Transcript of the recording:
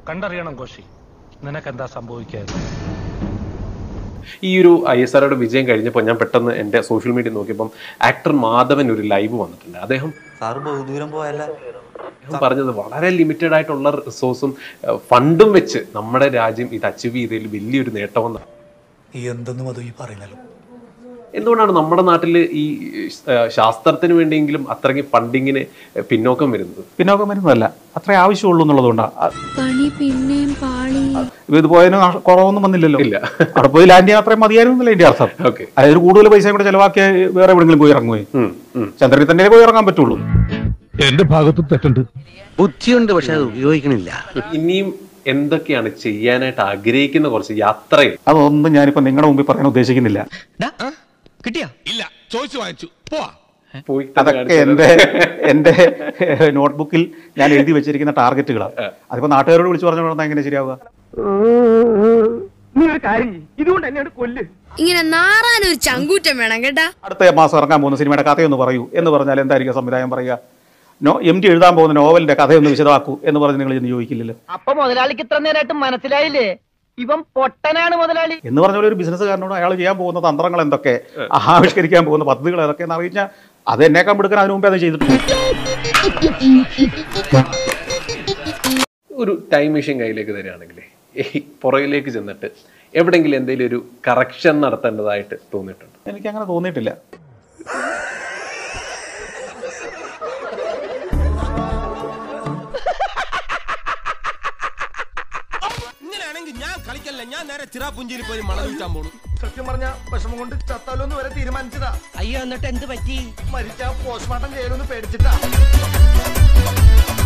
കണ്ടറിയണം കോശി നിനക്കെന്താ സംഭവിക്കാതെ ഈ ഒരു ഐ എസ് ആർഒയുടെ വിജയം കഴിഞ്ഞപ്പോൾ ഞാൻ പെട്ടെന്ന് എൻ്റെ സോഷ്യൽ മീഡിയ നോക്കിയപ്പം ആക്ടർ മാധവൻ ഒരു ലൈവ് വന്നിട്ടുണ്ട് അദ്ദേഹം സാറ് ബഹുദൂരം പോയല്ല അദ്ദേഹം പറഞ്ഞത് വളരെ ലിമിറ്റഡ് ആയിട്ടുള്ള റിസോഴ്സും ഫണ്ടും വെച്ച് നമ്മുടെ രാജ്യം ഇത് അച്ചീവ് ചെയ്തതിൽ വലിയൊരു നേട്ടമെന്നാണ് എന്തെന്നും അത് ഈ പറയുന്നല്ലോ എന്തുകൊണ്ടാണ് നമ്മുടെ നാട്ടിൽ ഈ ഏഹ്, ശാസ്ത്രത്തിന് വേണ്ടിയെങ്കിലും അത്രയ്ക്ക് ഫണ്ടിങ്ങിന് പിന്നോക്കം വരുന്നത് പിന്നോക്കം വരുന്നതല്ല അത്രേ ആവശ്യമുള്ളൂ എന്നുള്ളതുകൊണ്ടാണ് പണി പിന്നെയും പാളി ഇത് പോയതിന് നാശ- കുറവൊന്നും വന്നില്ലല്ലോ ഇല്ല. അവിടെ പോയി ലാൻഡ് ചെയ്യാൻ അത്രയും മതിയായിരുന്നു എന്നല്ലേ എൻ്റെ അർത്ഥം ഓക്കെ അതായത് കൂടുതൽ പൈസ കൂടെ ചെലവാക്കിയ വേറെ എവിടെയെങ്കിലും പോയി ഇറങ്ങുകയും ചന്ദ്രനിൽ തന്നെ പോയി ഇറങ്ങാൻ പറ്റുള്ളൂ എന്റെ ഭാഗത്ത് തെറ്റുണ്ട് ബുദ്ധിയുണ്ട് പക്ഷെ അത് ഉപയോഗിക്കണില്ല ഇനിയും എന്തൊക്കെയാണ് ചെയ്യാനായിട്ട് ആഗ്രഹിക്കുന്ന കുറച്ച് യാത്രയിൽ അതൊന്നും ഞാനിപ്പോ നിങ്ങളുടെ മുമ്പിൽ പറയാൻ ഉദ്ദേശിക്കുന്നില്ല കിട്ടിയാ ഇല്ല ചോദിച്ചു വാങ്ങിച്ചു പോവാ പോയി തന്നെ അതൊക്കെ കാണിച്ചു എന്റെ എന്റെ നോട്ട്ബുക്കിൽ ഞാൻ എഴുതി വെച്ചിരിക്കുന്ന ടാർഗറ്റുകളാണ് അതിപ്പോ നാട്ടുകാരോട് വിളിച്ചു പറഞ്ഞു കൊടുത്താൽ എങ്ങനെ ശരിയാവുക ഇങ്ങനെ നാറാനൊരു ചങ്കൂറ്റം വേണം കേട്ടാ അടുത്ത മാസം ഇറങ്ങാൻ പോകുന്ന സിനിമയുടെ കഥയൊന്ന് പറയൂ എന്ന് പറഞ്ഞാൽ എന്തായിരിക്കും സംവിധാനം പറയുക നോ എം ടി എഴുതാൻ പോകുന്ന നോവലിന്റെ കഥയൊന്ന് വിശദമാക്കൂ എന്ന് പറഞ്ഞ് നിങ്ങൾ ഇന്ന് ചോദിക്കില്ലല്ലോ അപ്പൊ മുതലാളിക്ക് ഇത്ര നേരമായിട്ട് മനസ്സിലായില്ലേ ഇവൻ പൊട്ടനാണ് മുതലാളി എന്ന് പറഞ്ഞ പോലെ ഒരു ബിസിനസ്സുകാരനോട് അയാൾ ചെയ്യാൻ പോകുന്ന തന്ത്രങ്ങൾ എന്തൊക്കെ ആവിഷ്കരിക്കാൻ പോകുന്ന പദ്ധതികൾ ഏതൊക്കെ എന്ന് അറിയിച്ചാൽ അത് എന്നേക്കാൻ എടുക്കാൻ അതിനു മുമ്പേ അത് ചെയ്തിട്ടുണ്ട് ഒരു ടൈം മെഷീൻ കയ്യിലേക്ക് തരികയാണെങ്കിൽ ഈ പുറകിലേക്ക് ചെന്നിട്ട് എവിടെങ്കിലും എന്തെങ്കിലും ഒരു കറക്ഷൻ നടത്തേണ്ടതായിട്ട് തോന്നിയിട്ടുണ്ട് എനിക്ക് അങ്ങനെ തോന്നിയിട്ടില്ല ഇങ്ങനെയാണെങ്കിൽ ഞാൻ കളിക്കല്ല ഞാൻ നേരെ ചിറാപുഞ്ചിയിൽ പോയി മണൽ വിൽക്കാൻ പോണു സത്യം പറഞ്ഞ വിഷമം കൊണ്ട് ചത്താലോന്ന് വരെ തീരുമാനിച്ചതാ അയ്യോ എന്നിട്ട് എന്ത് പറ്റി മരിച്ച പോസ്റ്റ്മോർട്ടം ചെയ്യലൊന്ന് പേടിച്ചിട്ടാ